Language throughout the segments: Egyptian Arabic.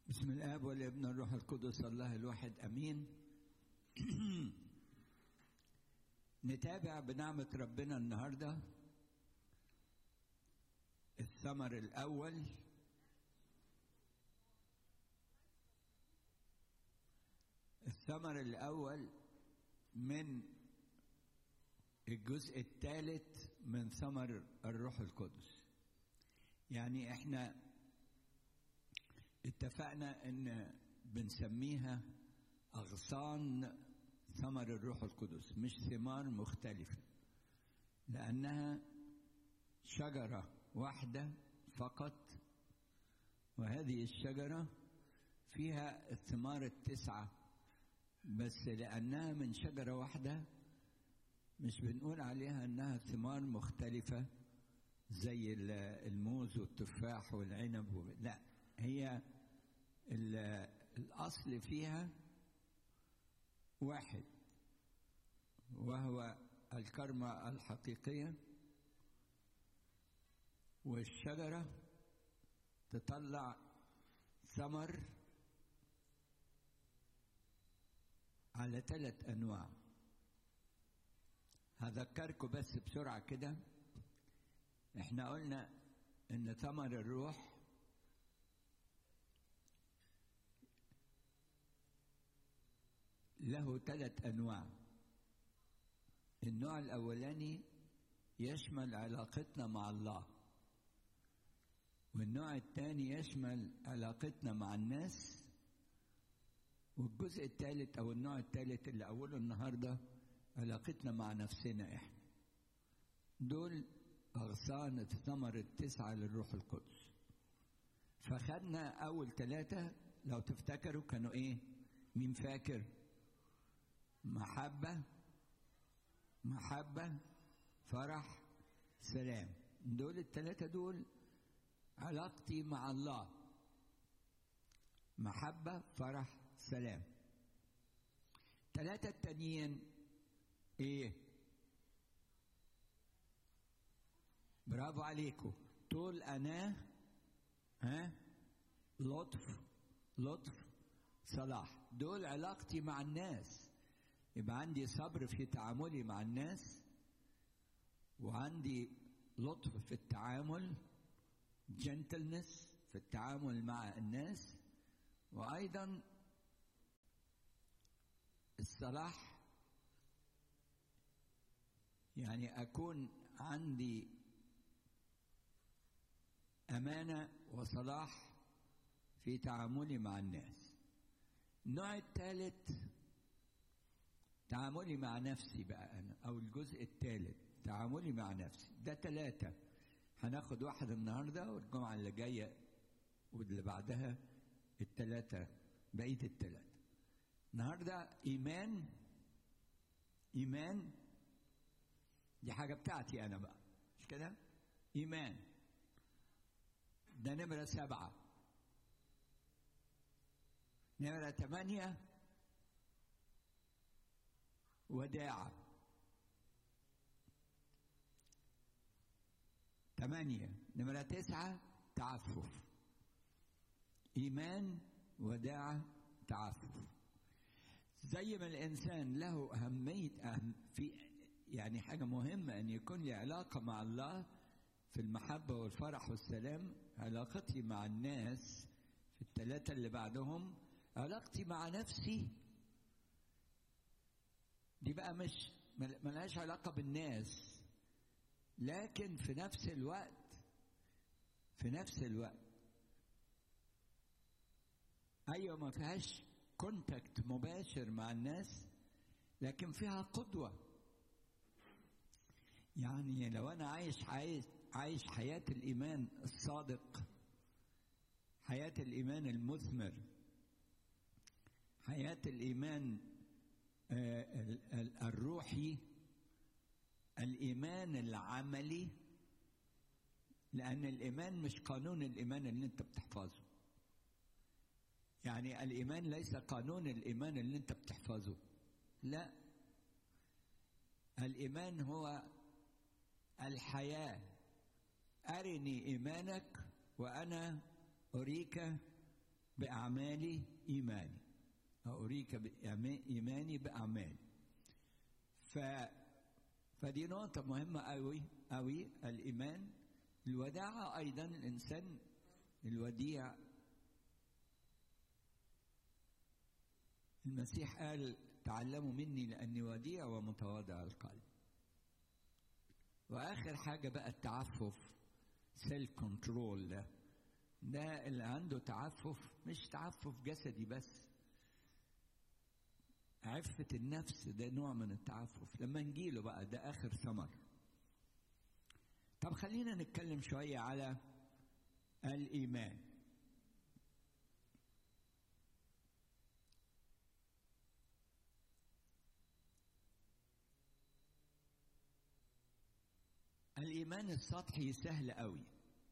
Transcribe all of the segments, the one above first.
بسم الاب والابن والروح القدس الله الواحد امين نتابع بنعمه ربنا النهارده الثمر الاول الثمر الاول من الجزء الثالث من ثمر الروح القدس يعني احنا اتفقنا ان بنسميها اغصان ثمر الروح القدس مش ثمار مختلفه لانها شجره واحده فقط وهذه الشجره فيها الثمار التسعه بس لانها من شجره واحده مش بنقول عليها انها ثمار مختلفه زي الموز والتفاح والعنب لا هي الأصل فيها واحد وهو الكرمة الحقيقية والشجرة تطلع ثمر على ثلاث أنواع هذكركم بس بسرعة كده احنا قلنا ان ثمر الروح له ثلاث انواع النوع الاولاني يشمل علاقتنا مع الله والنوع الثاني يشمل علاقتنا مع الناس والجزء الثالث او النوع الثالث اللي اوله النهارده علاقتنا مع نفسنا احنا دول اغصان الثمر التسعه للروح القدس فخدنا اول ثلاثه لو تفتكروا كانوا ايه مين فاكر محبة محبة فرح سلام دول الثلاثة دول علاقتي مع الله محبة فرح سلام ثلاثة التانيين ايه برافو عليكم طول أناه ها لطف لطف صلاح دول علاقتي مع الناس يبقى عندي صبر في تعاملي مع الناس وعندي لطف في التعامل جنتلنس في التعامل مع الناس وايضا الصلاح يعني اكون عندي امانه وصلاح في تعاملي مع الناس النوع الثالث تعاملي مع نفسي بقى أنا أو الجزء الثالث تعاملي مع نفسي ده ثلاثة هناخد واحد النهاردة والجمعة اللي جاية واللي بعدها الثلاثة بقية الثلاثة النهاردة إيمان إيمان دي حاجة بتاعتي أنا بقى مش كده؟ إيمان ده نمرة سبعة نمرة ثمانية وداعة ثمانية نمرة تسعة تعفف إيمان وداعة تعفف زي ما الإنسان له أهمية أهم في يعني حاجة مهمة أن يكون لي علاقة مع الله في المحبة والفرح والسلام علاقتي مع الناس في الثلاثة اللي بعدهم علاقتي مع نفسي دي بقى مش ملهاش علاقة بالناس لكن في نفس الوقت في نفس الوقت أيوة ما فيهاش كونتاكت مباشر مع الناس لكن فيها قدوة يعني لو أنا عايش عايش عايش حياة الإيمان الصادق حياة الإيمان المثمر حياة الإيمان الروحي الايمان العملي لان الايمان مش قانون الايمان اللي انت بتحفظه يعني الايمان ليس قانون الايمان اللي انت بتحفظه لا الايمان هو الحياه ارني ايمانك وانا اريك بأعمالي إيماني أريك إيماني بأعمالي ف فدي نقطة مهمة أوي أوي الإيمان الوداعة أيضا الإنسان الوديع المسيح قال تعلموا مني لأني وديع ومتواضع القلب وآخر حاجة بقى التعفف سيلف كنترول ده ده اللي عنده تعفف مش تعفف جسدي بس عفة النفس ده نوع من التعفف لما نجيله بقى ده آخر ثمر طب خلينا نتكلم شوية على الإيمان الإيمان السطحي سهل قوي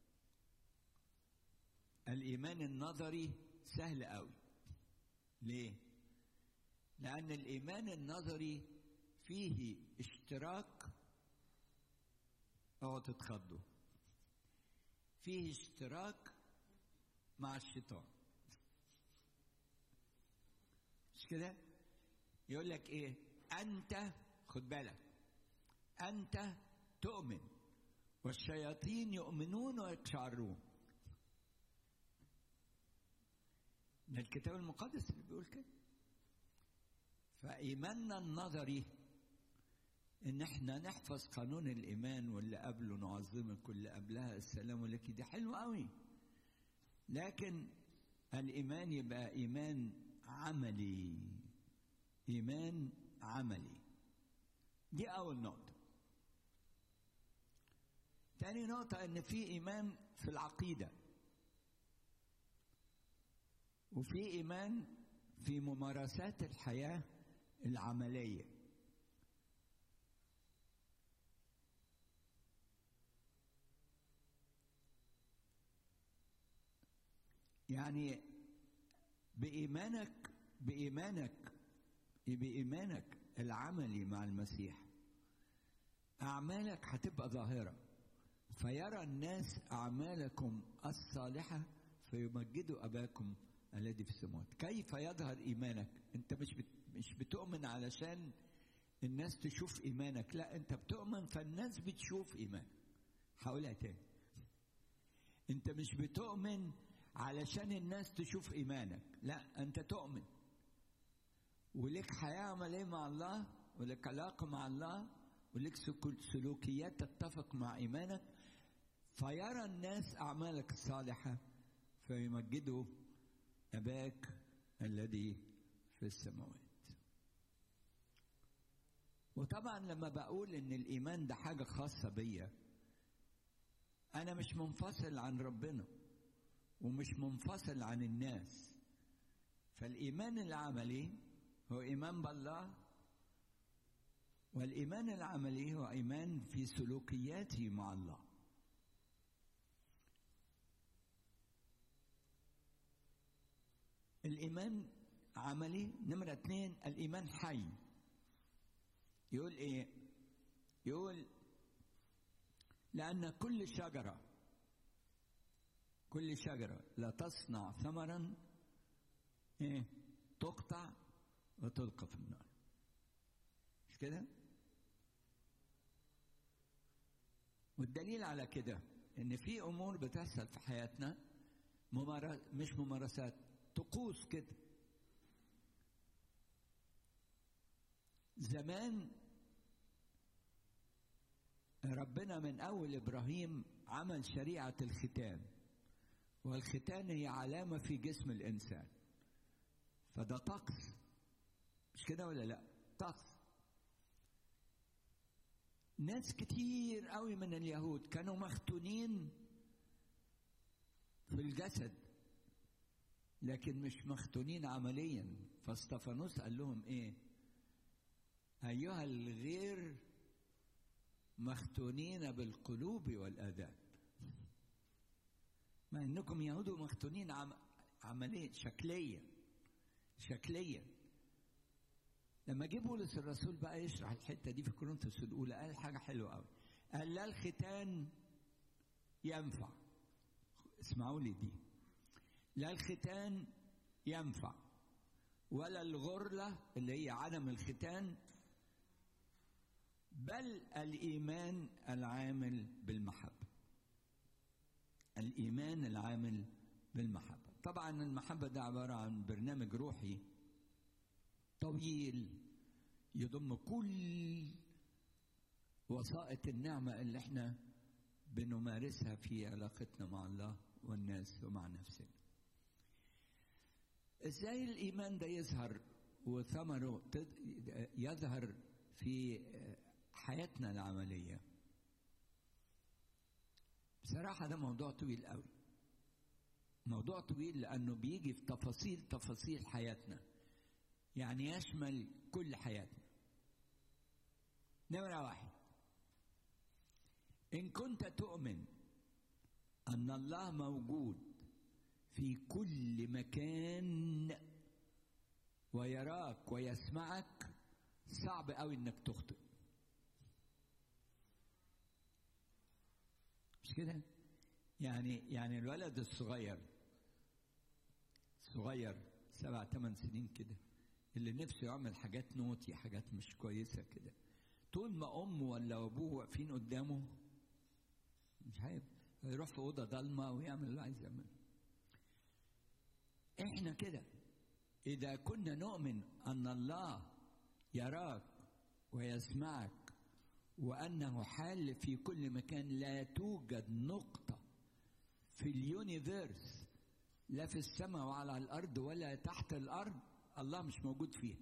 الإيمان النظري سهل قوي ليه؟ لأن الإيمان النظري فيه اشتراك اوعوا تتخضوا فيه اشتراك مع الشيطان مش كده؟ يقول لك ايه؟ أنت خد بالك أنت تؤمن والشياطين يؤمنون ويقشعرون ده الكتاب المقدس اللي بيقول كده فإيماننا النظري إن إحنا نحفظ قانون الإيمان واللي قبله نعظمك واللي قبلها السلام عليك دي حلوة قوي لكن الإيمان يبقى إيمان عملي إيمان عملي دي أول نقطة تاني نقطة إن في إيمان في العقيدة وفي إيمان في ممارسات الحياة العملية يعني بإيمانك بإيمانك بإيمانك العملي مع المسيح أعمالك هتبقى ظاهرة فيرى الناس أعمالكم الصالحة فيمجدوا أباكم الذي في السماوات كيف يظهر إيمانك أنت مش بت مش بتؤمن علشان الناس تشوف إيمانك لا أنت بتؤمن فالناس بتشوف إيمانك هقولها تاني أنت مش بتؤمن علشان الناس تشوف إيمانك لا أنت تؤمن ولك حياة عملية مع الله ولك علاقة مع الله ولك سلوكيات تتفق مع إيمانك فيرى الناس أعمالك الصالحة فيمجدوا أباك الذي في السماوات وطبعا لما بقول ان الايمان ده حاجه خاصه بيا انا مش منفصل عن ربنا ومش منفصل عن الناس فالايمان العملي هو ايمان بالله والايمان العملي هو ايمان في سلوكياتي مع الله الإيمان عملي نمرة اثنين الإيمان حي يقول إيه يقول لأن كل شجرة كل شجرة لا تصنع ثمرا إيه تقطع وتلقى في النار مش كده والدليل على كده ان في امور بتحصل في حياتنا ممارس مش ممارسات طقوس كده زمان ربنا من اول ابراهيم عمل شريعه الختان والختان هي علامه في جسم الانسان فده طقس مش كده ولا لا طقس ناس كتير قوي من اليهود كانوا مختونين في الجسد لكن مش مختونين عمليا فاستفانوس قال لهم ايه ايها الغير مختونين بالقلوب والاذان مع انكم يهود مختونين عم... عمليا شكليا شكليا لما جه بولس الرسول بقى يشرح الحته دي في كورنثوس الاولى قال حاجه حلوه قوي قال لا الختان ينفع اسمعوا لي دي لا الختان ينفع ولا الغرلة اللي هي عدم الختان بل الإيمان العامل بالمحبة الإيمان العامل بالمحبة طبعا المحبة ده عبارة عن برنامج روحي طويل يضم كل وسائط النعمة اللي احنا بنمارسها في علاقتنا مع الله والناس ومع نفسنا ازاي الايمان ده يظهر وثمره يظهر في حياتنا العمليه بصراحه ده موضوع طويل قوي موضوع طويل لانه بيجي في تفاصيل تفاصيل حياتنا يعني يشمل كل حياتنا نمرة واحد إن كنت تؤمن أن الله موجود في كل مكان ويراك ويسمعك صعب قوي انك تخطئ مش كده يعني يعني الولد الصغير صغير سبع ثمان سنين كده اللي نفسه يعمل حاجات نوتي حاجات مش كويسة كده طول ما أمه ولا أبوه واقفين قدامه مش عارف يروح في أوضة ضلمة ويعمل اللي عايز يعمله احنا كده اذا كنا نؤمن ان الله يراك ويسمعك وانه حال في كل مكان لا توجد نقطه في اليونيفيرس لا في السماء وعلى الارض ولا تحت الارض الله مش موجود فيها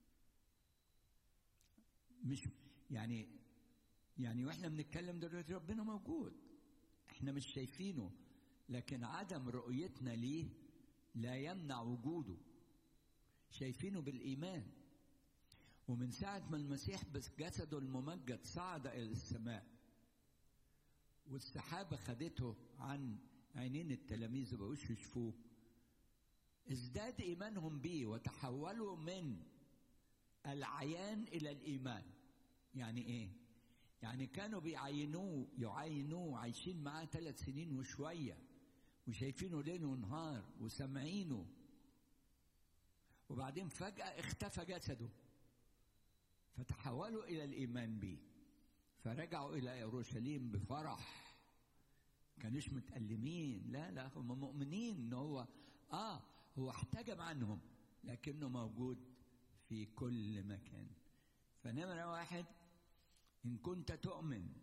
مش يعني يعني واحنا بنتكلم دلوقتي ربنا موجود احنا مش شايفينه لكن عدم رؤيتنا ليه لا يمنع وجوده شايفينه بالإيمان ومن ساعة ما المسيح بس جسده الممجد صعد إلى السماء والسحابة خدته عن عينين التلاميذ وبقوش يشوفوه ازداد إيمانهم بيه وتحولوا من العيان إلى الإيمان يعني إيه؟ يعني كانوا بيعينوه يعينوه عايشين معاه ثلاث سنين وشويه وشايفينه ليل ونهار وسامعينه وبعدين فجأة اختفى جسده فتحولوا إلى الإيمان به فرجعوا إلى أورشليم بفرح كانوش متألمين لا لا هم مؤمنين إن هو آه هو احتجم عنهم لكنه موجود في كل مكان فنمرة واحد إن كنت تؤمن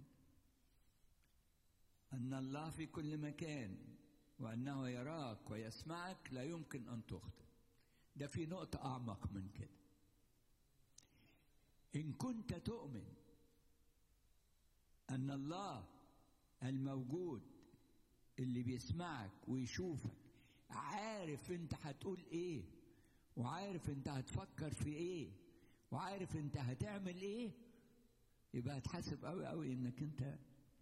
أن الله في كل مكان وأنه يراك ويسمعك لا يمكن أن تخطئ ده في نقطة أعمق من كده إن كنت تؤمن أن الله الموجود اللي بيسمعك ويشوفك عارف أنت هتقول إيه وعارف أنت هتفكر في إيه وعارف أنت هتعمل إيه يبقى هتحاسب قوي قوي إنك أنت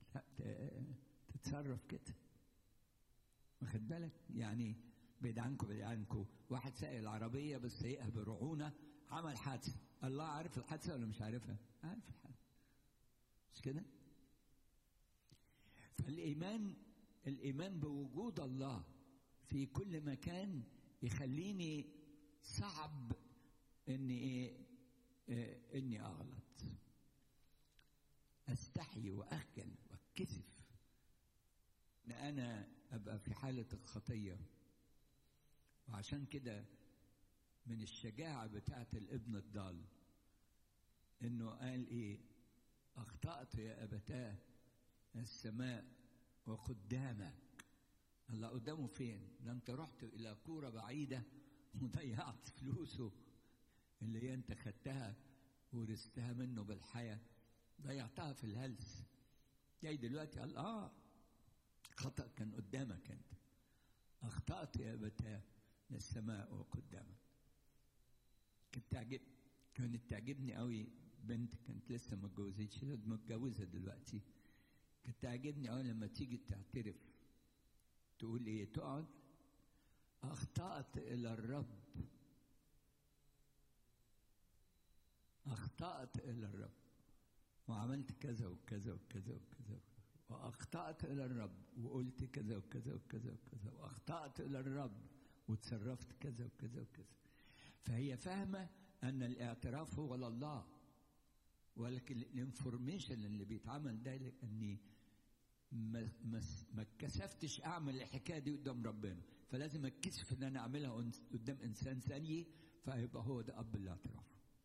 تتصرف كده واخد بالك يعني بعيد عنكم بعيد عنكم واحد سائق العربية بس سايقها برعونة عمل حادثة الله عارف الحادثة ولا مش عارفها؟ عارف الحادثة مش كده؟ فالإيمان الإيمان بوجود الله في كل مكان يخليني صعب إني إيه؟ إيه إني أغلط أستحي وأخجل وأتكسف إن أنا أبقى في حالة الخطية وعشان كده من الشجاعة بتاعت الابن الضال إنه قال إيه أخطأت يا أبتاه السماء وقدامك الله قدامه فين؟ ده أنت رحت إلى كورة بعيدة وضيعت فلوسه اللي هي أنت خدتها ورثتها منه بالحياة ضيعتها في الهلس جاي دلوقتي قال آه خطأ كان قدامك أنت أخطأت يا أبتاه للسماء وقدامك كنت تعجب كانت تعجبني قوي بنت كانت لسه ما اتجوزتش متجوزه دلوقتي كانت تعجبني قوي لما تيجي تعترف تقول ايه تقعد اخطات الى الرب اخطات الى الرب وعملت كذا وكذا وكذا وكذا واخطات الى الرب وقلت كذا وكذا وكذا وكذا واخطات الى الرب وتصرفت كذا وكذا وكذا فهي فاهمة أن الاعتراف هو لله ولكن الانفورميشن اللي بيتعمل ده اني ما ما ما اتكسفتش اعمل الحكايه دي قدام ربنا فلازم اتكسف ان انا اعملها قدام انسان ثاني فيبقى هو ده اب الاعتراف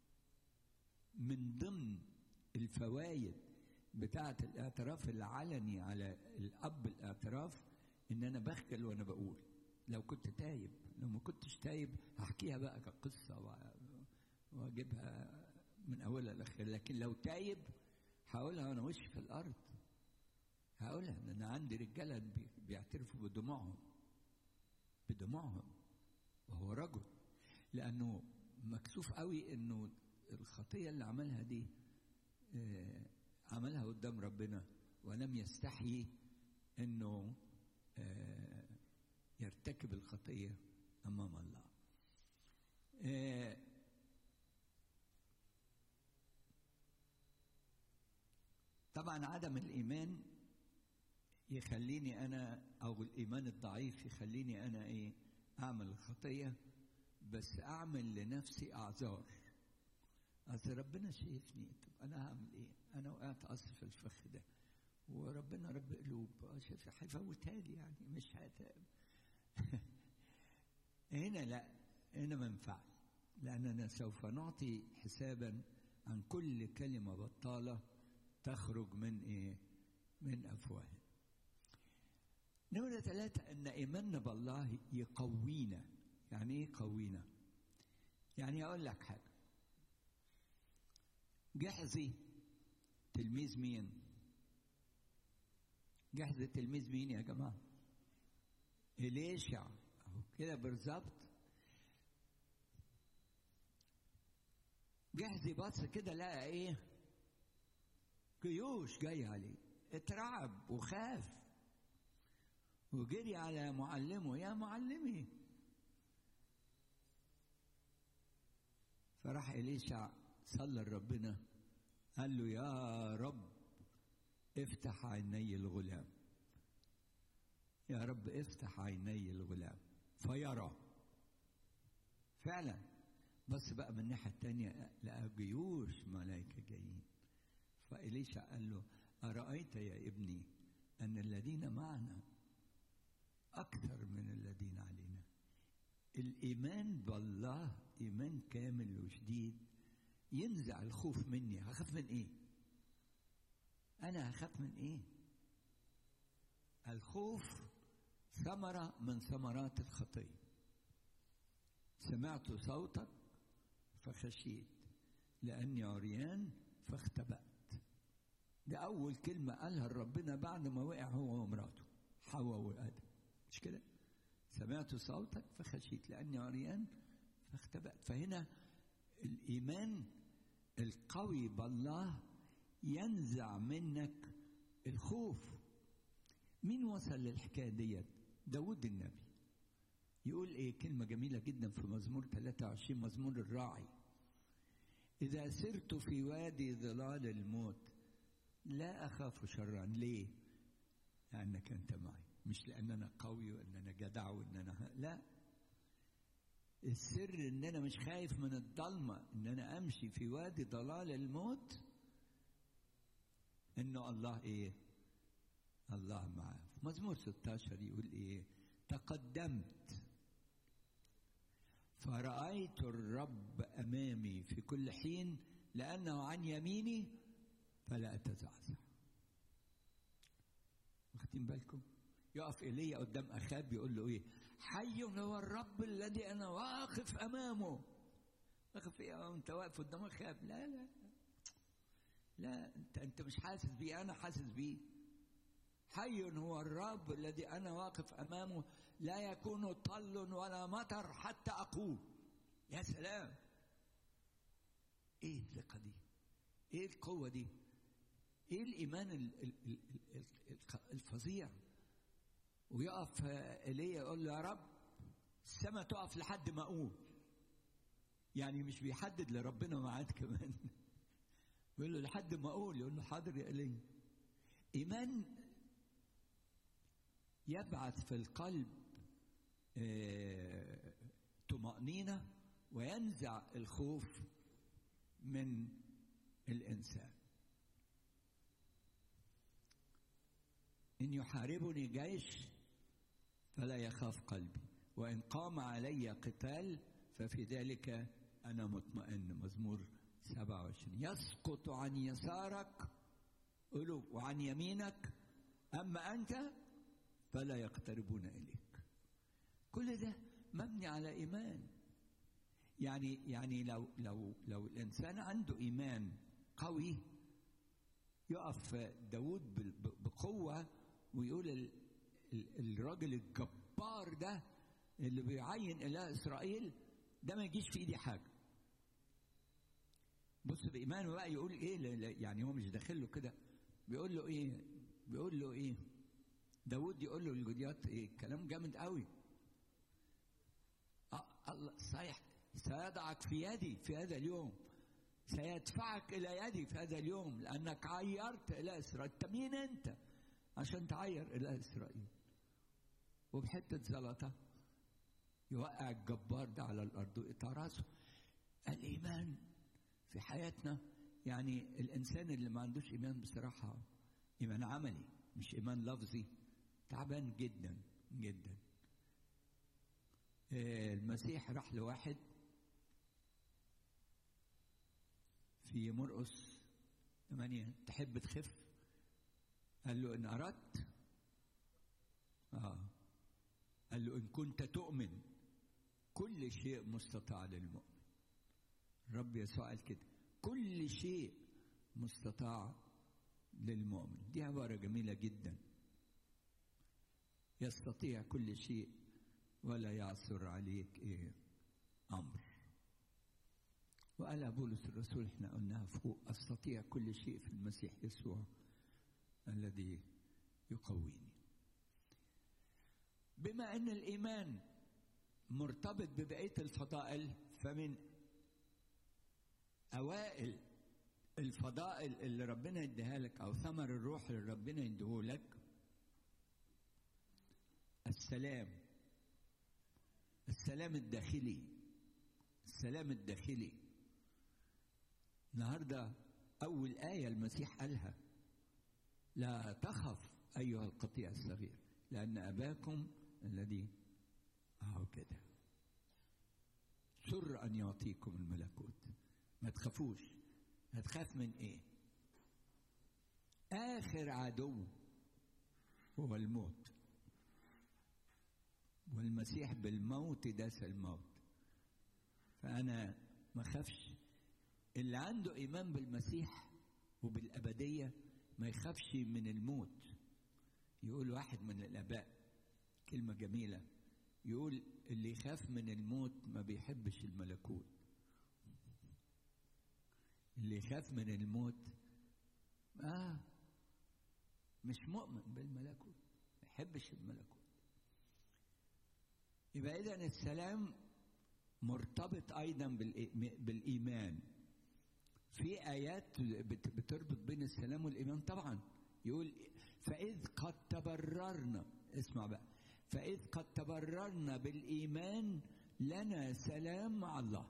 من ضمن الفوائد بتاعه الاعتراف العلني على الاب الاعتراف ان انا بخجل وانا بقول لو كنت تايب لو ما كنتش تايب هحكيها بقى كقصه واجيبها من اولها لاخرها لكن لو تايب هقولها وانا وشي في الارض هقولها ان انا عندي رجاله بيعترفوا بدموعهم بدموعهم وهو رجل لانه مكسوف قوي انه الخطيه اللي عملها دي آه عملها قدام ربنا ولم يستحي انه آه يرتكب الخطيه امام الله آه طبعا عدم الايمان يخليني انا او الايمان الضعيف يخليني انا ايه اعمل الخطيه بس اعمل لنفسي اعذار اصل ربنا شايفني طب انا هعمل ايه انا وقعت اصل في الفخ ده وربنا رب قلوب شايف هيفوتها لي يعني مش هت هنا لا هنا ما ينفعش لاننا سوف نعطي حسابا عن كل كلمه بطاله تخرج من ايه من افواههم نمرة ثلاثة أن إيماننا بالله يقوينا يعني إيه يقوينا يعني أقول لك حاجة جحزي تلميذ مين جحزي تلميذ مين يا جماعة إليشع كده بالظبط جحزي بص كده لقى ايه جيوش جاي عليه اترعب وخاف وجري على معلمه يا معلمي فراح إليشع صلى لربنا قال له يا رب افتح عيني الغلام يا رب افتح عيني الغلام فيرى فعلا بس بقى من الناحية التانية لقى جيوش ملائكة جايين فإليشع قال له أرأيت يا ابني أن الذين معنا أكثر من الذين علينا الإيمان بالله إيمان كامل وشديد ينزع الخوف مني هخاف من إيه أنا هخاف من إيه الخوف ثمرة من ثمرات الخطية سمعت صوتك فخشيت لأني عريان فاختبأت ده أول كلمة قالها ربنا بعد ما وقع هو ومراته حواء وآدم مش كده؟ سمعت صوتك فخشيت لأني عريان فاختبأت فهنا الإيمان القوي بالله ينزع منك الخوف مين وصل للحكاية ديت؟ داود النبي يقول ايه كلمة جميلة جدا في مزمور 23 مزمور الراعي إذا سرت في وادي ظلال الموت لا أخاف شرا ليه؟ لأنك أنت معي مش لأن أنا قوي وأن أنا جدع وأن أنا لا السر إن أنا مش خايف من الضلمة إن أنا أمشي في وادي ضلال الموت إنه الله إيه؟ الله معاه مزمور 16 يقول إيه؟ تقدمت فرأيت الرب أمامي في كل حين لأنه عن يميني فلا أتزعزع واخدين بالكم يقف إيليا قدام أخاب يقول له إيه حي هو الرب الذي أنا واقف أمامه واقف إيه أنت واقف قدام أخاب لا لا لا أنت أنت مش حاسس بيه أنا حاسس بيه حي هو الرب الذي أنا واقف أمامه لا يكون طل ولا مطر حتى أقول يا سلام إيه الثقة دي إيه القوة دي إيه الإيمان الفظيع ويقف إيليا يقول له يا رب السماء تقف لحد ما أقول يعني مش بيحدد لربنا ميعاد كمان بيقول له لحد ما أقول يقول له حاضر يا إيليا إيمان يبعث في القلب آه الطمأنينة وينزع الخوف من الإنسان إن يحاربني جيش فلا يخاف قلبي وإن قام علي قتال ففي ذلك أنا مطمئن مزمور 27 يسقط عن يسارك قلوب وعن يمينك أما أنت فلا يقتربون إليك كل ده مبني على إيمان يعني يعني لو لو لو الإنسان عنده إيمان قوي يقف داود بقوة ويقول ال ال الراجل الجبار ده اللي بيعين إله إسرائيل ده ما يجيش في إيدي حاجة بص بإيمانه بقى يقول إيه يعني هو مش داخل له كده بيقول له إيه بيقول له إيه داود يقول له لجوديات إيه كلام جامد قوي الله صحيح سيضعك في يدي في هذا اليوم سيدفعك إلى يدي في هذا اليوم لأنك عيرت إلى إسرائيل أنت مين أنت عشان تعير إلى إسرائيل وبحتة زلطة يوقع الجبار ده على الأرض ويقطع راسه الإيمان في حياتنا يعني الإنسان اللي ما عندوش إيمان بصراحة إيمان عملي مش إيمان لفظي تعبان جدا جدا المسيح راح لواحد في مرقس ثمانية تحب تخف قال له إن أردت آه قال له إن كنت تؤمن كل شيء مستطاع للمؤمن الرب يسوع قال كده كل شيء مستطاع للمؤمن دي عبارة جميلة جدا يستطيع كل شيء ولا يعثر عليك ايه امر وقال بولس الرسول احنا قلناها فوق استطيع كل شيء في المسيح يسوع الذي يقويني بما ان الايمان مرتبط ببقيه الفضائل فمن اوائل الفضائل اللي ربنا يديها لك او ثمر الروح اللي ربنا يديهولك السلام السلام الداخلي السلام الداخلي النهارده اول ايه المسيح قالها لا تخف ايها القطيع الصغير لان اباكم الذي اهو كده سر ان يعطيكم الملكوت ما تخافوش هتخاف من ايه اخر عدو هو الموت والمسيح بالموت داس الموت فأنا ما خافش اللي عنده إيمان بالمسيح وبالأبدية ما يخافش من الموت يقول واحد من الآباء كلمة جميلة يقول اللي يخاف من الموت ما بيحبش الملكوت اللي يخاف من الموت آه مش مؤمن بالملكوت ما يحبش الملكوت يبقى اذا السلام مرتبط ايضا بالايمان في ايات بتربط بين السلام والايمان طبعا يقول فاذ قد تبررنا اسمع بقى فاذ قد تبررنا بالايمان لنا سلام مع الله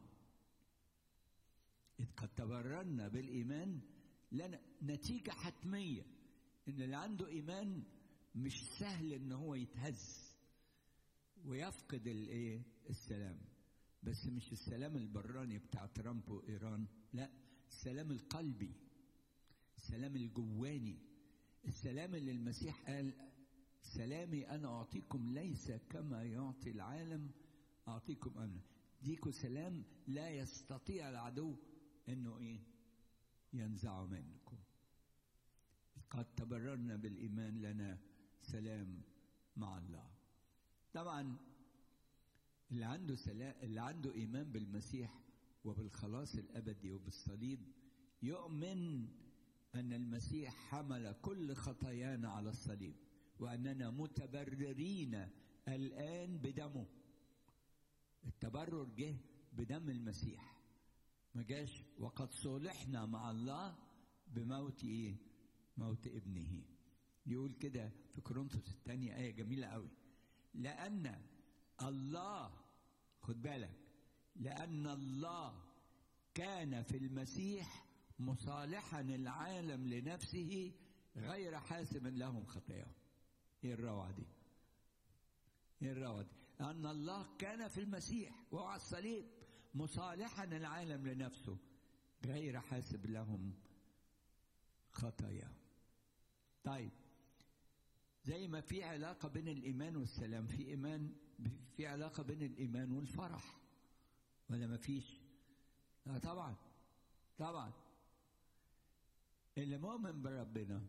اذ قد تبررنا بالايمان لنا نتيجه حتميه ان اللي عنده ايمان مش سهل ان هو يتهز ويفقد الايه السلام بس مش السلام البراني بتاع ترامب وايران لا السلام القلبي السلام الجواني السلام اللي المسيح قال سلامي انا اعطيكم ليس كما يعطي العالم اعطيكم انا ديكوا سلام لا يستطيع العدو انه ايه ينزعه منكم قد تبررنا بالايمان لنا سلام مع الله طبعا اللي عنده سلام اللي عنده ايمان بالمسيح وبالخلاص الابدي وبالصليب يؤمن ان المسيح حمل كل خطايانا على الصليب واننا متبررين الان بدمه التبرر جه بدم المسيح ما جاش وقد صلحنا مع الله بموت ايه موت ابنه يقول كده في كورنثوس الثانية آية جميلة قوي لأن الله خد بالك لأن الله كان في المسيح مصالحا العالم لنفسه غير حاسب لهم خطاياهم ايه الروعة دي ايه الروعة دي أن الله كان في المسيح وهو على الصليب مصالحا العالم لنفسه غير حاسب لهم خطاياهم طيب زي ما في علاقة بين الإيمان والسلام في إيمان في علاقة بين الإيمان والفرح ولا ما فيش؟ لا طبعا طبعا اللي مؤمن بربنا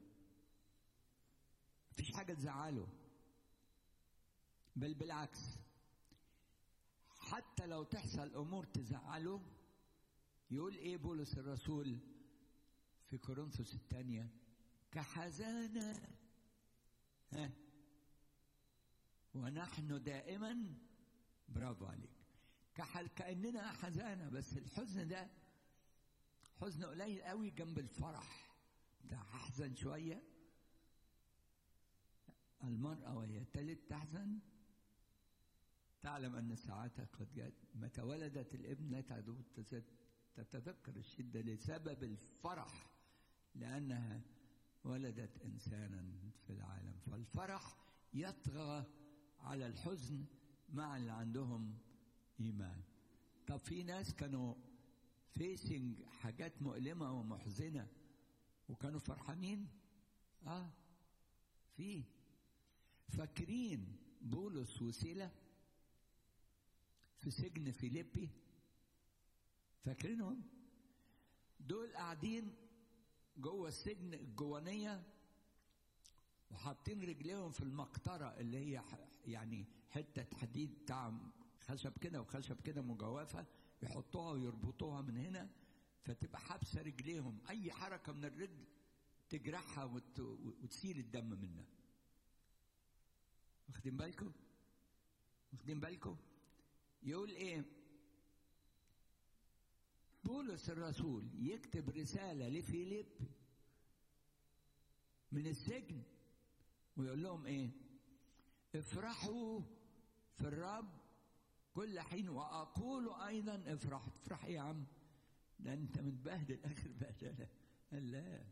مفيش حاجة تزعله بل بالعكس حتى لو تحصل أمور تزعله يقول إيه بولس الرسول في كورنثوس الثانية كحزانة ها ونحن دائما برافو عليك كحل كأننا حزانة بس الحزن ده حزن قليل قوي جنب الفرح ده أحزن شوية المرأة وهي تلد تحزن تعلم أن ساعتها قد جاءت متى ولدت الابن لا تعدو تتذكر الشدة لسبب الفرح لأنها ولدت إنسانا في العالم فالفرح يطغى على الحزن مع اللي عندهم إيمان طب في ناس كانوا فيسنج حاجات مؤلمة ومحزنة وكانوا فرحانين اه في فاكرين بولس وسيلة في سجن فيليبي فاكرينهم دول قاعدين جوه السجن الجوانية وحاطين رجليهم في المقطرة اللي هي يعني حتة حديد بتاع خشب كده وخشب كده مجوفة يحطوها ويربطوها من هنا فتبقى حابسة رجليهم أي حركة من الرجل تجرحها وت... وتسيل الدم منها واخدين بالكم؟ واخدين بالكم؟ يقول ايه؟ بولس الرسول يكتب رسالة لفيليب من السجن ويقول لهم ايه؟ افرحوا في الرب كل حين واقول ايضا افرح تفرح ايه يا عم؟ ده انت متبهدل اخر بهدله قال لا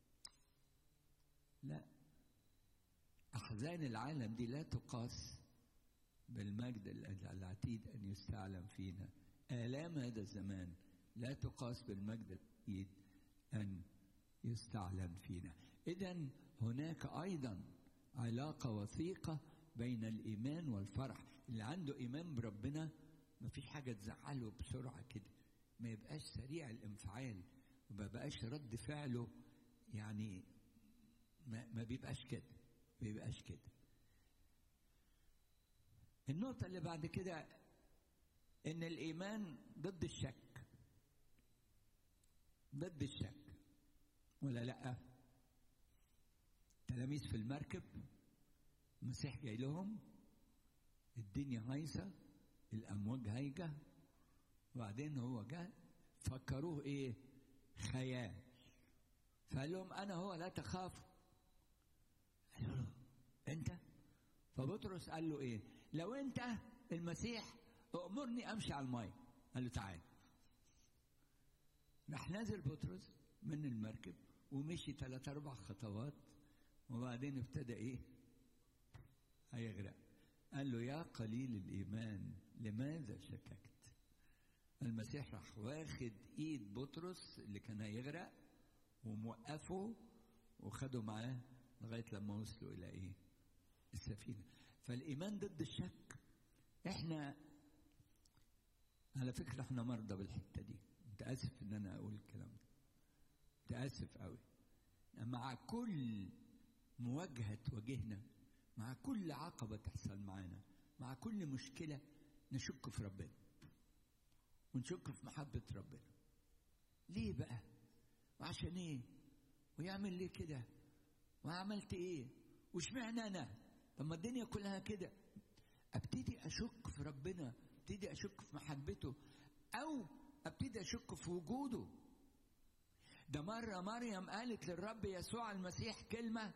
لا احزان العالم دي لا تقاس بالمجد العتيد ان يستعلم فينا الام هذا الزمان لا تقاس بالمجد العتيد ان يستعلن فينا اذا هناك ايضا علاقه وثيقه بين الايمان والفرح اللي عنده ايمان بربنا ما فيش حاجه تزعله بسرعه كده ما يبقاش سريع الانفعال وما بقاش رد فعله يعني ما, ما بيبقاش كده ما بيبقاش كده النقطة اللي بعد كده إن الإيمان ضد الشك ضد الشك ولا لأ؟ تلاميذ في المركب المسيح جاي لهم الدنيا هايصة الأمواج هايجة وبعدين هو جاء فكروه إيه؟ خيال فقال لهم أنا هو لا تخافوا قالوا له أنت؟ فبطرس قال له إيه؟ لو أنت المسيح أمرني أمشي على المية قال له تعال راح نازل بطرس من المركب ومشي ثلاث أربع خطوات وبعدين ابتدى إيه؟ هيغرق قال له يا قليل الإيمان لماذا شككت؟ المسيح راح واخد إيد بطرس اللي كان هيغرق وموقفه وخده معاه لغاية لما وصلوا إلى إيه؟ السفينة فالإيمان ضد الشك إحنا على فكرة إحنا مرضى بالحتة دي متأسف إن أنا أقول الكلام ده متأسف قوي مع كل مواجهة تواجهنا مع كل عقبة تحصل معانا مع كل مشكلة نشك في ربنا ونشك في محبة ربنا ليه بقى وعشان ايه ويعمل ليه كده وعملت ايه واشمعنى انا طب ما الدنيا كلها كده ابتدي اشك في ربنا ابتدي اشك في محبته او ابتدي اشك في وجوده ده مرة مريم قالت للرب يسوع المسيح كلمة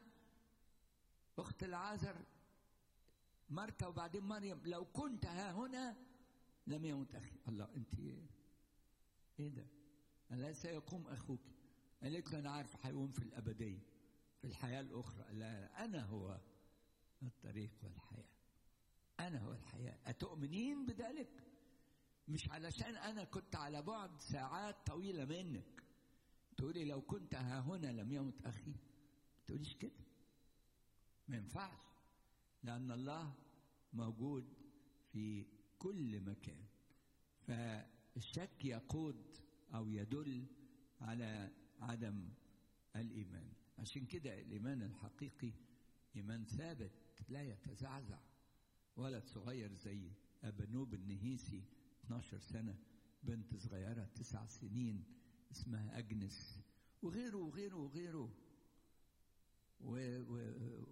أخت العازر مرتا وبعدين مريم لو كنت ها هنا لم يمت اخي الله انت ايه ده الا سيقوم اخوك قالت له انا عارف هيقوم في الابديه في الحياه الاخرى لا انا هو الطريق والحياه انا هو الحياه اتؤمنين بذلك مش علشان انا كنت على بعد ساعات طويله منك تقولي لو كنت ها هنا لم يمت اخي ما تقوليش كده ما ينفعش لان الله موجود في كل مكان فالشك يقود او يدل على عدم الايمان عشان كده الايمان الحقيقي ايمان ثابت لا يتزعزع ولد صغير زي ابنوب النهيسي 12 سنه بنت صغيره تسع سنين اسمها اجنس وغيره وغيره وغيره و... و...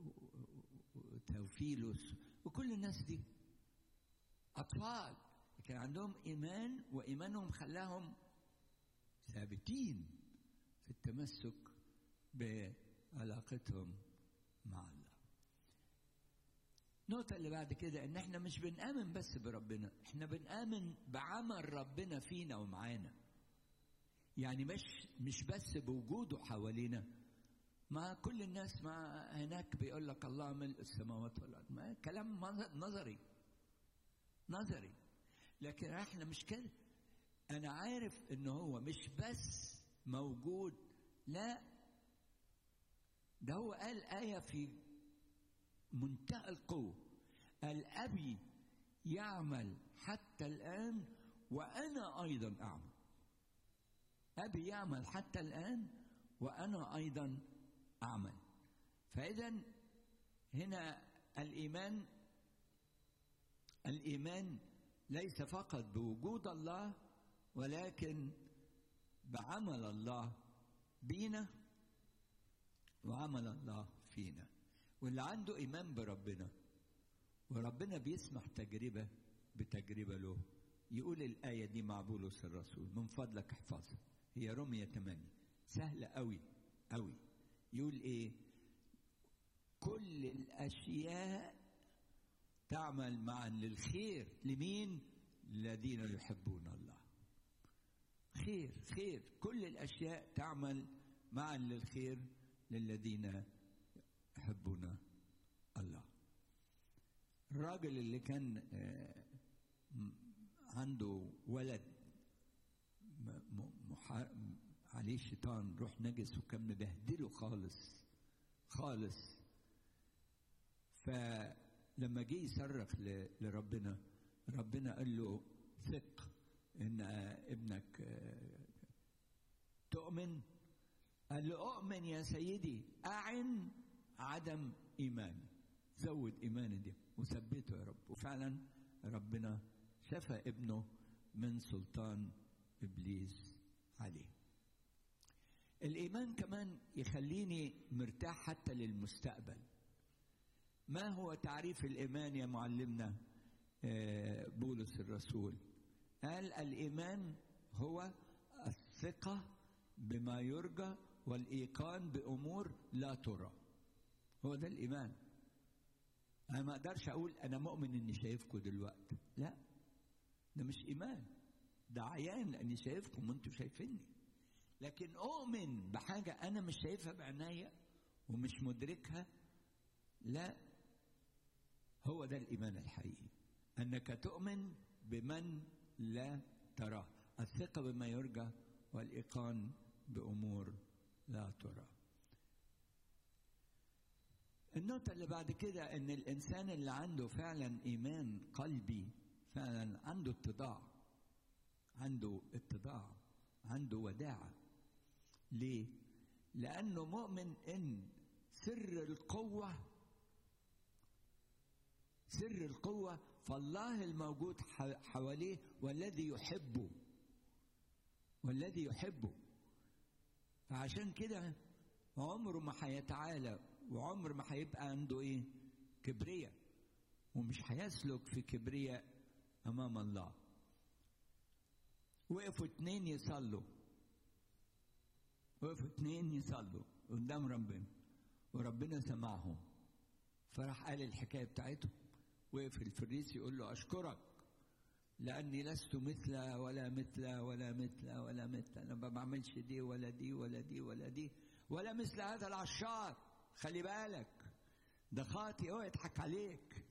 وتوفيلوس وكل الناس دي اطفال كان عندهم ايمان وايمانهم خلاهم ثابتين في التمسك بعلاقتهم مع الله النقطة اللي بعد كده إن إحنا مش بنآمن بس بربنا، إحنا بنآمن بعمل ربنا فينا ومعانا. يعني مش مش بس بوجوده حوالينا ما كل الناس ما هناك بيقول لك الله ملء السماوات والارض ما كلام نظري نظري لكن احنا مش كده انا عارف ان هو مش بس موجود لا ده هو قال آية في منتهى القوة قال أبي يعمل حتى الآن وأنا أيضا أعمل أبي يعمل حتى الآن وأنا أيضا أعمل فإذا هنا الإيمان الإيمان ليس فقط بوجود الله ولكن بعمل الله بينا وعمل الله فينا واللي عنده إيمان بربنا وربنا بيسمح تجربة بتجربة له يقول الآية دي مع بولس الرسول من فضلك احفظها هي رمية 8 سهلة قوي قوي يقول ايه كل الاشياء تعمل معا للخير لمين الذين يحبون الله خير خير كل الاشياء تعمل معا للخير للذين يحبون الله الراجل اللي كان عنده ولد عليه شيطان روح نجس وكان مبهدله خالص خالص فلما جه يصرخ لربنا ربنا قال له ثق ان ابنك تؤمن قال له اؤمن يا سيدي اعن عدم ايماني زود ايماني دي وثبته يا رب وفعلا ربنا شفى ابنه من سلطان ابليس عليه الايمان كمان يخليني مرتاح حتى للمستقبل ما هو تعريف الايمان يا معلمنا بولس الرسول قال الايمان هو الثقه بما يرجى والايقان بامور لا ترى هو ده الايمان انا ما اقدرش اقول انا مؤمن اني شايفكم دلوقتي لا ده مش ايمان ده عيان لاني شايفكم وانتم شايفيني لكن اؤمن بحاجه انا مش شايفها بعناية ومش مدركها لا هو ده الايمان الحقيقي انك تؤمن بمن لا تراه الثقه بما يرجى والايقان بامور لا ترى النقطة اللي بعد كده إن الإنسان اللي عنده فعلا إيمان قلبي فعلا عنده اتضاع عنده اتضاع عنده وداعة ليه؟ لأنه مؤمن إن سر القوة سر القوة فالله الموجود حواليه والذي يحبه والذي يحبه فعشان كده عمره ما هيتعالى وعمر ما هيبقى عنده ايه كبرياء ومش هيسلك في كبرياء امام الله وقفوا اتنين يصلوا وقفوا اتنين يصلوا قدام ربنا وربنا سمعهم فراح قال الحكايه بتاعتهم وقف الفريس يقول له اشكرك لاني لست مثل ولا مثل ولا مثل ولا مثل انا ما بعملش دي ولا دي ولا دي ولا دي ولا مثل هذا العشار خلي بالك ده خاطي هو يضحك عليك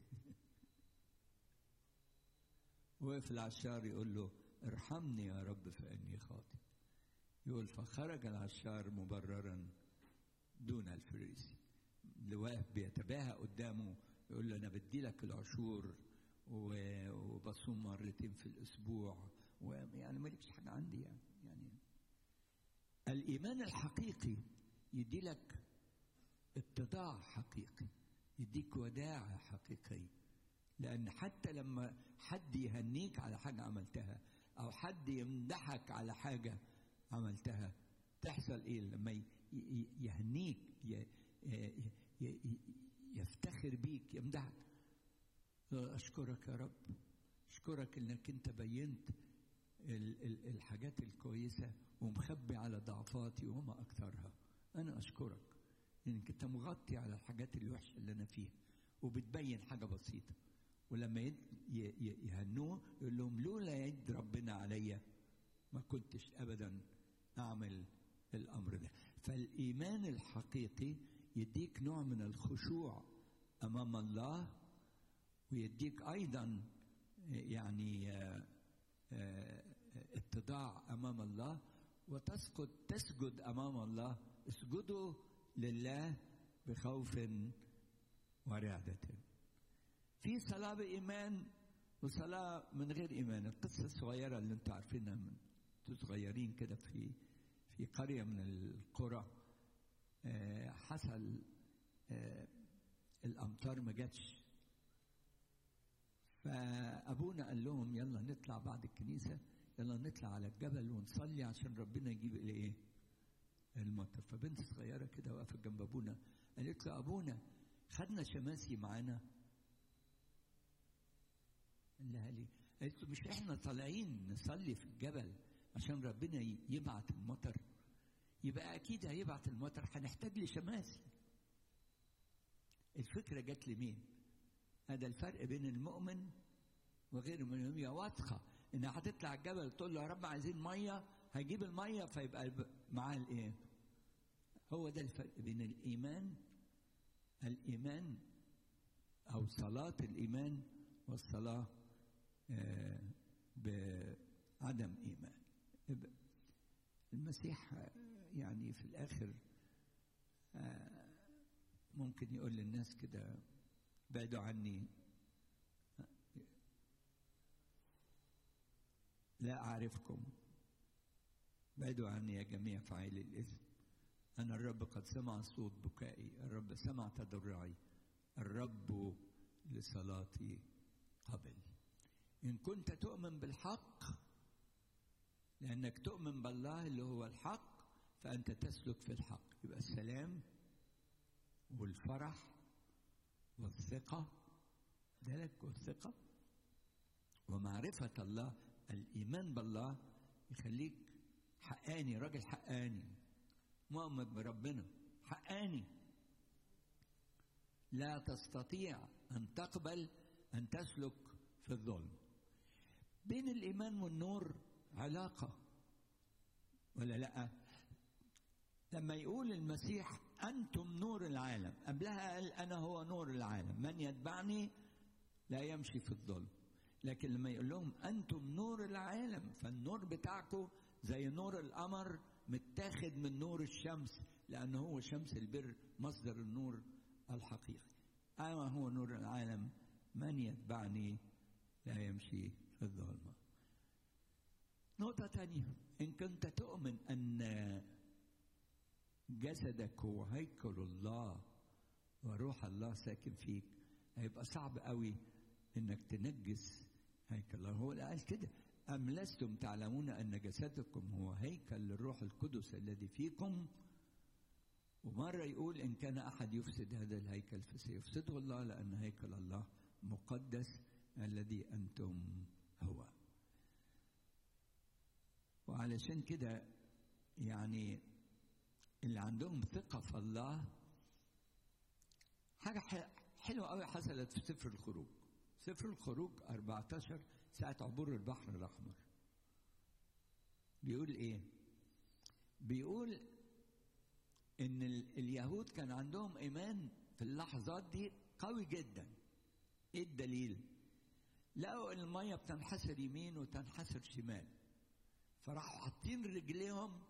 وقف العشار يقول له ارحمني يا رب فاني خاطئ يقول فخرج العشار مبررا دون الفريسي اللي واقف بيتباهى قدامه يقول له انا بدي لك العشور وبصوم مرتين في الاسبوع ويعني مالكش حاجه عندي يعني يعني الايمان الحقيقي يدي لك اتضاع حقيقي يديك وداعة حقيقية لأن حتى لما حد يهنيك على حاجة عملتها أو حد يمدحك على حاجة عملتها تحصل إيه لما يهنيك يفتخر بيك يمدحك أشكرك يا رب أشكرك إنك أنت بينت الحاجات الكويسة ومخبي على ضعفاتي وما أكثرها أنا أشكرك انك انت مغطي على الحاجات الوحشه اللي انا فيها وبتبين حاجه بسيطه ولما يهنوه يقول لهم لولا يد ربنا عليا ما كنتش ابدا اعمل الامر ده فالايمان الحقيقي يديك نوع من الخشوع امام الله ويديك ايضا يعني اتضاع امام الله وتسقط تسجد امام الله اسجدوا لله بخوف ورعدة في صلاة بإيمان وصلاة من غير إيمان القصة الصغيرة اللي انتوا عارفينها من انتوا صغيرين كده في في قرية من القرى آه حصل آه الأمطار ما جاتش فأبونا قال لهم يلا نطلع بعد الكنيسة يلا نطلع على الجبل ونصلي عشان ربنا يجيب الإيه؟ المطر فبنت صغيره كده واقفه جنب ابونا قالت له ابونا خدنا شماسي معانا قال لها ليه قالت له مش احنا طالعين نصلي في الجبل عشان ربنا يبعت المطر يبقى اكيد هيبعت المطر هنحتاج لشماسي الفكره جت لمين هذا الفرق بين المؤمن وغير المؤمن هي واضحه انها هتطلع الجبل تقول له يا رب عايزين ميه هيجيب الميه فيبقى معاه الايه؟ هو ده الفرق بين الايمان الايمان او صلاه الايمان والصلاه آه بعدم ايمان المسيح يعني في الاخر آه ممكن يقول للناس كده بعدوا عني لا اعرفكم بعدوا عني يا جميع فاعلي الإثم أنا الرب قد سمع صوت بكائي الرب سمع تضرعي الرب لصلاتي قبل إن كنت تؤمن بالحق لأنك تؤمن بالله اللي هو الحق فأنت تسلك في الحق يبقى السلام والفرح والثقة ذلك والثقة ومعرفة الله الإيمان بالله يخليك حقاني راجل حقاني مؤمن بربنا حقاني لا تستطيع أن تقبل أن تسلك في الظلم بين الإيمان والنور علاقة ولا لأ لما يقول المسيح أنتم نور العالم قبلها قال أنا هو نور العالم من يتبعني لا يمشي في الظلم لكن لما يقول لهم أنتم نور العالم فالنور بتاعكم زي نور القمر متاخد من نور الشمس لأنه هو شمس البر مصدر النور الحقيقي أما هو نور العالم من يتبعني لا يمشي في الظلمة نقطة تانية إن كنت تؤمن أن جسدك هو هيكل الله وروح الله ساكن فيك هيبقى صعب قوي انك تنجس هيكل الله هو اللي قال كده أم لستم تعلمون أن جسدكم هو هيكل للروح القدس الذي فيكم ومرة يقول إن كان أحد يفسد هذا الهيكل فسيفسده الله لأن هيكل الله مقدس الذي أنتم هو وعلشان كده يعني اللي عندهم ثقة في الله حاجة حلوة قوي حصلت في سفر الخروج سفر الخروج 14 ساعة عبور البحر الأحمر بيقول إيه؟ بيقول إن ال- اليهود كان عندهم إيمان في اللحظات دي قوي جدا إيه الدليل؟ لقوا المية بتنحسر يمين وتنحسر شمال فراحوا حاطين رجليهم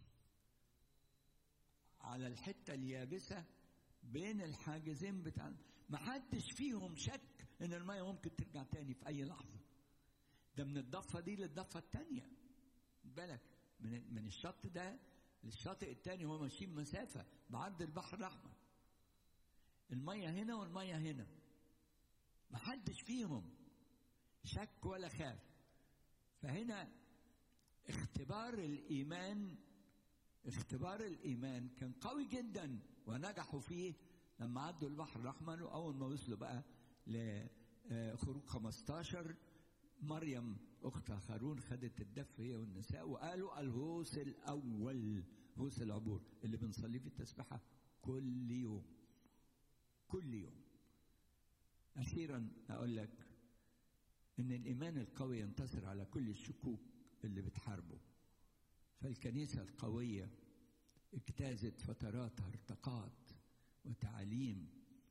على الحتة اليابسة بين الحاجزين بتاع ما حدش فيهم شك ان المية ممكن ترجع تاني في اي لحظة ده من الضفة دي للضفة التانية بالك من من الشط ده للشاطئ التاني هو ماشيين مسافة بعرض البحر الأحمر المية هنا والمية هنا ما حدش فيهم شك ولا خاف فهنا اختبار الإيمان اختبار الإيمان كان قوي جدا ونجحوا فيه لما عدوا البحر الأحمر وأول ما وصلوا بقى لخروج 15 مريم أخت هارون خدت الدف هي والنساء وقالوا الهوس الأول هوس العبور اللي بنصليه في التسبحة كل يوم كل يوم أخيرا أقول لك إن الإيمان القوي ينتصر على كل الشكوك اللي بتحاربه فالكنيسة القوية اجتازت فترات ارتقاء وتعاليم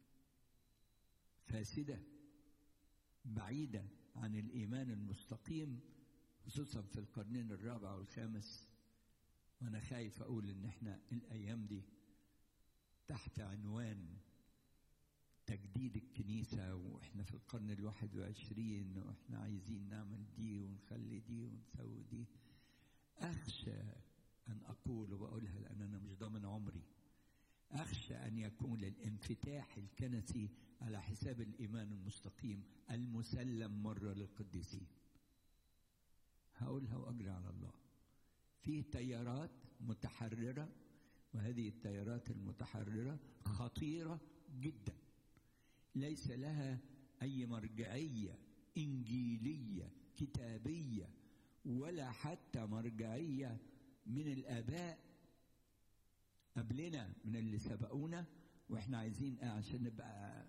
فاسدة بعيدة عن الإيمان المستقيم خصوصا في القرنين الرابع والخامس وأنا خايف أقول إن إحنا الأيام دي تحت عنوان تجديد الكنيسة وإحنا في القرن الواحد وعشرين وإحنا عايزين نعمل دي ونخلي دي ونسوي دي أخشى أن أقول وبقولها لأن أنا مش ضامن عمري أخشى أن يكون الانفتاح الكنسي على حساب الإيمان المستقيم المسلم مرة للقديسين هقولها وأجري على الله في تيارات متحررة وهذه التيارات المتحررة خطيرة جدا ليس لها أي مرجعية إنجيلية كتابية ولا حتى مرجعية من الآباء قبلنا من اللي سبقونا واحنا عايزين ايه عشان نبقى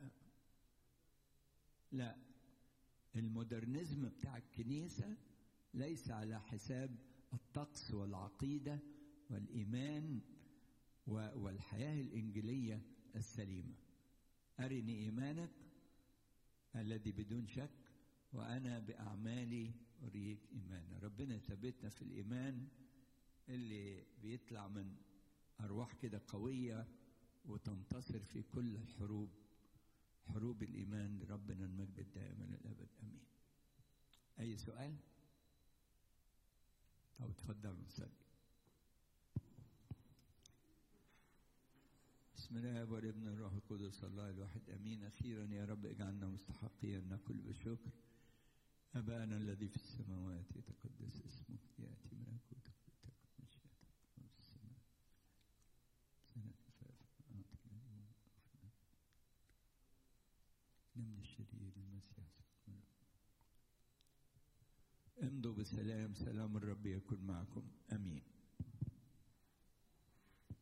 لا المودرنزم بتاع الكنيسة ليس على حساب الطقس والعقيدة والإيمان والحياة الإنجيلية السليمة أرني إيمانك الذي بدون شك وأنا بأعمالي أريك إيمانا ربنا يثبتنا في الإيمان اللي بيطلع من أرواح كده قوية وتنتصر في كل الحروب حروب الإيمان لربنا المجد الدائم للأبد أمين أي سؤال؟ أو تفضل نصلي بسم الله والابن الروح القدس الله الواحد امين اخيرا يا رب اجعلنا مستحقين ناكل بشكر ابانا الذي في السماوات يتقدس اسمك ياتي ملكوتك وتكن مشيئتك كما في السماء سنة كفاف اعطنا اليوم نمن الشرير المسيح امضوا بسلام سلام الرب يكن معكم امين